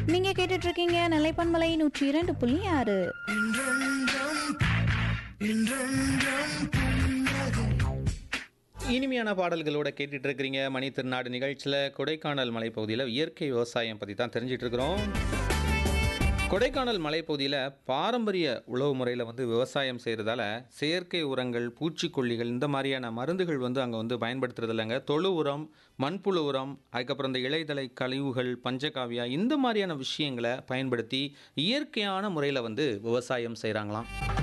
நீங்க கேட்டுட்டு இருக்கீங்க நிலைப்பன்மலை நூற்றி இரண்டு புள்ளி ஆறு இனிமையான பாடல்களோட கேட்டுட்டு இருக்கிறீங்க மணி திருநாடு நிகழ்ச்சியில் கொடைக்கானல் மலைப்பகுதியில் இயற்கை விவசாயம் பற்றி தான் தெரிஞ்சிட்டு இருக்கிறோம் கொடைக்கானல் மலைப்பகுதியில் பாரம்பரிய உழவு முறையில் வந்து விவசாயம் செய்கிறதால செயற்கை உரங்கள் பூச்சிக்கொல்லிகள் இந்த மாதிரியான மருந்துகள் வந்து அங்கே வந்து பயன்படுத்துறது இல்லைங்க தொழு உரம் மண்புழு உரம் அதுக்கப்புறம் இந்த இலைதலை கழிவுகள் பஞ்சகாவியா இந்த மாதிரியான விஷயங்களை பயன்படுத்தி இயற்கையான முறையில் வந்து விவசாயம் செய்கிறாங்களாம்